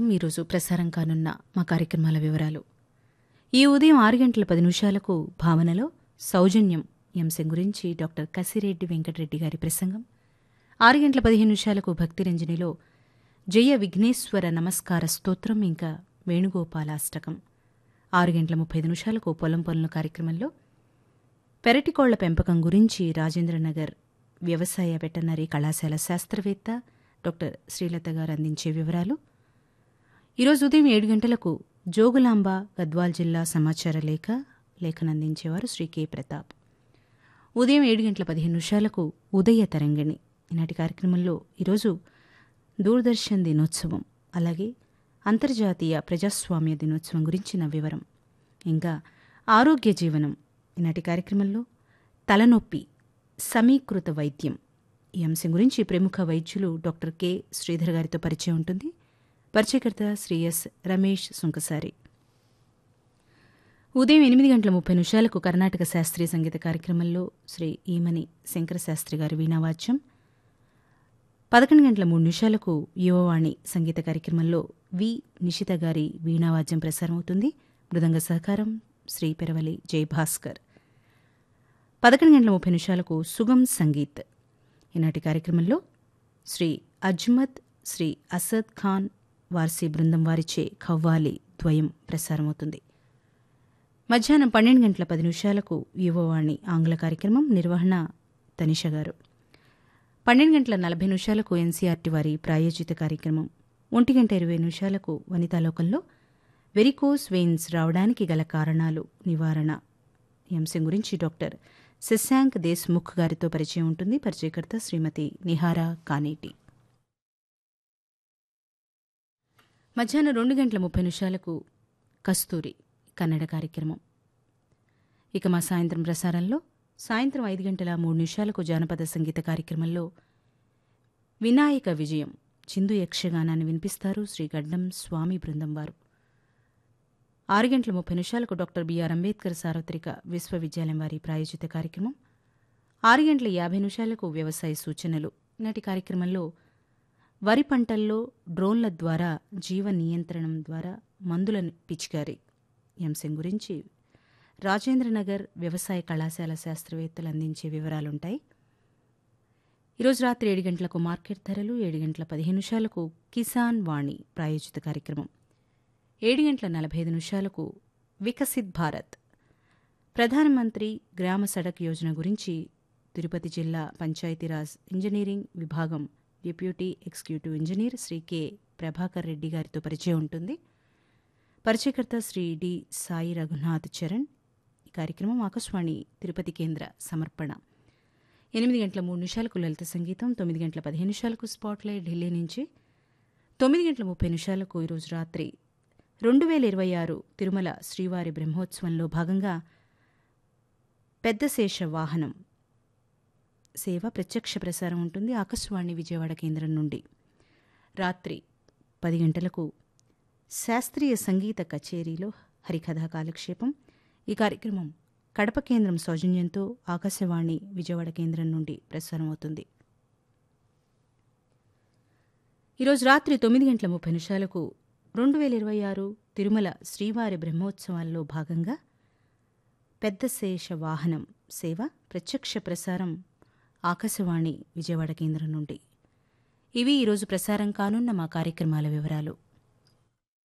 ఈరోజు ప్రసారం కానున్న మా కార్యక్రమాల వివరాలు ఈ ఉదయం ఆరు గంటల పది నిమిషాలకు భావనలో సౌజన్యం ఈ అంశం గురించి డాక్టర్ కసిరెడ్డి వెంకటరెడ్డి గారి ప్రసంగం ఆరు గంటల పదిహేను నిమిషాలకు భక్తిరంజనిలో జయ విఘ్నేశ్వర నమస్కార స్తోత్రం ఇంకా వేణుగోపాలాష్టకం ఆరు గంటల ముప్పై ఐదు నిమిషాలకు పొలం పనుల కార్యక్రమంలో పెరటికోళ్ల పెంపకం గురించి రాజేంద్రనగర్ వ్యవసాయ వెటర్నరీ కళాశాల శాస్త్రవేత్త డాక్టర్ శ్రీలత గారు అందించే వివరాలు ఈరోజు ఉదయం ఏడు గంటలకు జోగులాంబ గద్వాల్ జిల్లా సమాచార లేఖ లేఖనందించేవారు శ్రీ కె ప్రతాప్ ఉదయం ఏడు గంటల పదిహేను నిమిషాలకు ఉదయ తరంగిణి ఈనాటి కార్యక్రమంలో ఈరోజు దూరదర్శన్ దినోత్సవం అలాగే అంతర్జాతీయ ప్రజాస్వామ్య దినోత్సవం గురించిన వివరం ఇంకా ఆరోగ్య జీవనం ఈనాటి కార్యక్రమంలో తలనొప్పి సమీకృత వైద్యం ఈ అంశం గురించి ప్రముఖ వైద్యులు డాక్టర్ కె శ్రీధర్ గారితో పరిచయం ఉంటుంది పరిచయకర్త శ్రీ ఎస్ రమేష్ సుంకసారి ఉదయం ఎనిమిది గంటల ముప్పై నిమిషాలకు కర్ణాటక శాస్త్రీయ సంగీత కార్యక్రమంలో శ్రీ ఈమని శంకరశాస్త్రి గారి వీణావాద్యం పదకొండు గంటల మూడు నిమిషాలకు యువవాణి సంగీత కార్యక్రమంలో వి నిషిత గారి వీణావాద్యం ప్రసారమవుతుంది మృదంగ సహకారం శ్రీ పెరవలి జయభాస్కర్ పదకొండు గంటల ముప్పై నిమిషాలకు సుగం సంగీత్ ఈనాటి కార్యక్రమంలో శ్రీ అజ్మత్ శ్రీ అసద్ ఖాన్ వార్సీ బృందం వారిచే ఖవ్వాలి ద్వయం ప్రసారమవుతుంది మధ్యాహ్నం పన్నెండు గంటల పది నిమిషాలకు యువవాణి ఆంగ్ల కార్యక్రమం నిర్వహణ తనిష గారు పన్నెండు గంటల నలభై నిమిషాలకు ఎన్సీఆర్టీ వారి ప్రాయోజిత కార్యక్రమం ఒంటి గంట ఇరవై నిమిషాలకు వనితాలోకంలో వెరికోస్ వెయిన్స్ రావడానికి గల కారణాలు నివారణ ఈ అంశం గురించి డాక్టర్ శశాంక్ దేశ్ముఖ్ గారితో పరిచయం ఉంటుంది పరిచయకర్త శ్రీమతి నిహారా కానేటి మధ్యాహ్నం రెండు గంటల ముప్పై నిమిషాలకు కస్తూరి కన్నడ కార్యక్రమం ఇక మా సాయంత్రం ప్రసారంలో సాయంత్రం ఐదు గంటల మూడు నిమిషాలకు జానపద సంగీత కార్యక్రమంలో వినాయక విజయం చిందు యక్షగానాన్ని వినిపిస్తారు శ్రీ గడ్డం స్వామి బృందం వారు ఆరు గంటల ముప్పై నిమిషాలకు డాక్టర్ బిఆర్ అంబేద్కర్ సార్వత్రిక విశ్వవిద్యాలయం వారి ప్రాయోజిత కార్యక్రమం ఆరు గంటల యాభై నిమిషాలకు వ్యవసాయ సూచనలు నాటి కార్యక్రమంలో వరి పంటల్లో డ్రోన్ల ద్వారా జీవ నియంత్రణం ద్వారా మందుల పిచికారి ఈ అంశం గురించి రాజేంద్రనగర్ వ్యవసాయ కళాశాల శాస్త్రవేత్తలు అందించే వివరాలుంటాయి ఈరోజు రాత్రి ఏడు గంటలకు మార్కెట్ ధరలు ఏడు గంటల పదిహేను నిమిషాలకు కిసాన్ వాణి ప్రాయోజిత కార్యక్రమం ఏడు గంటల నలభై ఐదు నిమిషాలకు వికసిత్ భారత్ ప్రధానమంత్రి గ్రామ సడక్ యోజన గురించి తిరుపతి జిల్లా పంచాయతీరాజ్ ఇంజనీరింగ్ విభాగం deputy executive engineer Shri K Prabhakar Reddy గారితో పరిచయం ఉంటుంది పరిచయకర్త శ్రీ డి సాయి రఘునాథ్ చరణ్ ఈ కార్యక్రమం ఆకాశవాణి తిరుపతి కేంద్ర సమర్పణ ఎనిమిది గంటల మూడు నిమిషాలకు లలిత సంగీతం తొమ్మిది గంటల పదిహేను నిమిషాలకు స్పాట్లైట్ ఢిల్లీ నుంచి తొమ్మిది గంటల ముప్పై నిమిషాలకు ఈరోజు రాత్రి రెండు వేల ఇరవై ఆరు తిరుమల శ్రీవారి బ్రహ్మోత్సవంలో భాగంగా పెద్దశేష వాహనం సేవ ప్రత్యక్ష ప్రసారం ఉంటుంది ఆకాశవాణి విజయవాడ కేంద్రం నుండి రాత్రి పది గంటలకు శాస్త్రీయ సంగీత కచేరీలో హరికథా కాలక్షేపం ఈ కార్యక్రమం కడప కేంద్రం సౌజన్యంతో ఆకాశవాణి విజయవాడ కేంద్రం నుండి ప్రసారం అవుతుంది ఈరోజు రాత్రి తొమ్మిది గంటల ముప్పై నిమిషాలకు రెండు వేల ఇరవై ఆరు తిరుమల శ్రీవారి బ్రహ్మోత్సవాల్లో భాగంగా పెద్దశేష వాహనం సేవ ప్రత్యక్ష ప్రసారం ఆకాశవాణి విజయవాడ కేంద్రం నుండి ఇవి ఈరోజు ప్రసారం కానున్న మా కార్యక్రమాల వివరాలు